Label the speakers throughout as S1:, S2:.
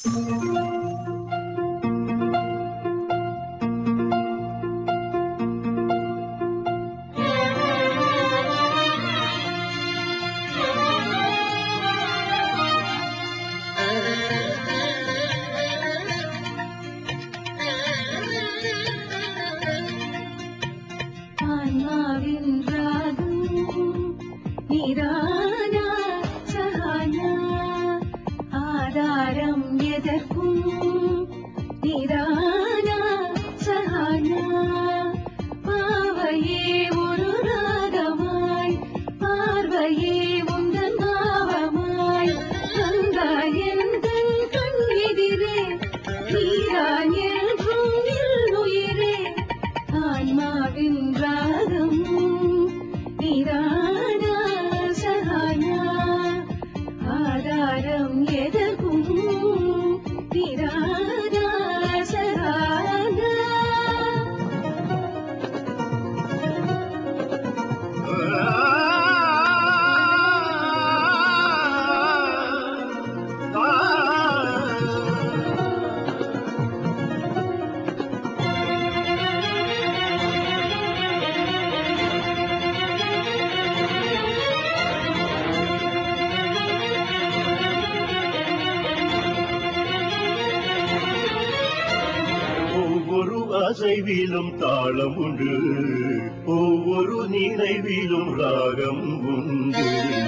S1: ஆன்மாவின் ராகம் நிரானா சகானா ஆதாரம் எதற்கும் நிரானா சகானா பாவையே ஒரு ராகமாய் பார்வையே உந்தன் பாவமாய் வந்தாய் எந்தன் கண் எதிரே நீரான் என்றும் உயிரே ஆன்மாவின் ராகம் நிரானா சகானா ஆதாரம் எதற்கும் நிரானா சகானா
S2: ஒவ்வொரு அசைவிலும் தாளம் உண்டு ஒவ்வொரு நினைவிலும் ராகம் உண்டு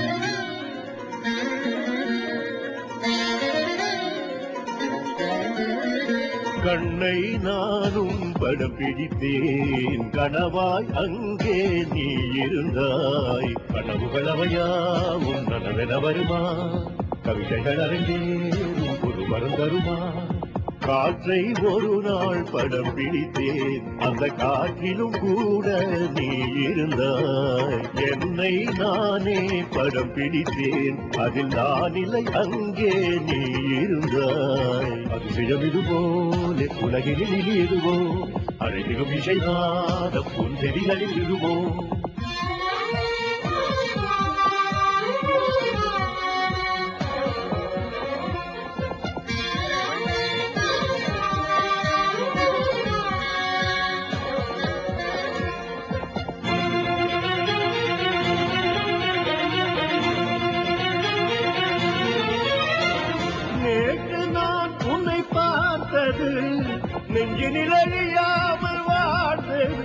S2: கண்ணை நானும் படம் பிடித்தேன் கனவாய் அங்கே நீ இருந்தாய் கனவுகளவையாவும் நனவென வருமா கவிதைகள் அறிந்தேன் ஒரு வரம் தருமா காற்றை ஒரு நாள் படம் பிடித்தேன் அந்த காற்றிலும் கூட நீ இருந்தாய் என்னை நானே படம் பிடித்தேன் அதில் நான் இல்லை அங்கே நீ இருந்தாய் அதிசயம் இது போல உலகில் இனி எதுவோ அழகிலும் இசைவாத புன்செடிகளில் இதுவோ நேற்று நான் உன்னை பார்த்தது நெஞ்சினில் அழியாமல் வாழ்ந்தது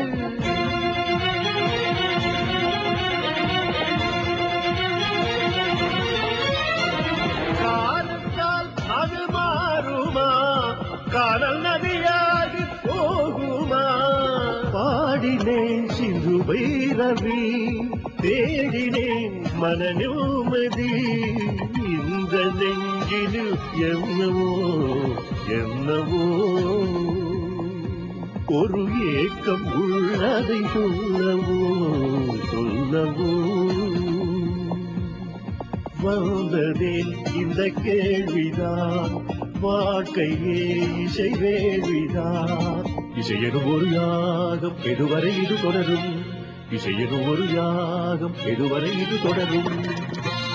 S2: காலத்தால் அது மாறுமா காதல் நதியாகி போகுமா பாடினேன் சிந்து பைரவி தேடினேன் மன நிம்மதி இந்த நெஞ்சினில் என்னவோ என்னவோ ஒரு ஏக்கம் உள்ளதை சொல்லவோ சொல்லவோ வந்ததே இந்த கேள்விதான் வாழ்க்கையே இசை வேள்விதான் இசையெனும் ஒரு யாகம் எதுவரை இது தொடரும் இசையெனும் ஒரு யாகம் எதுவரை இது தொடரும்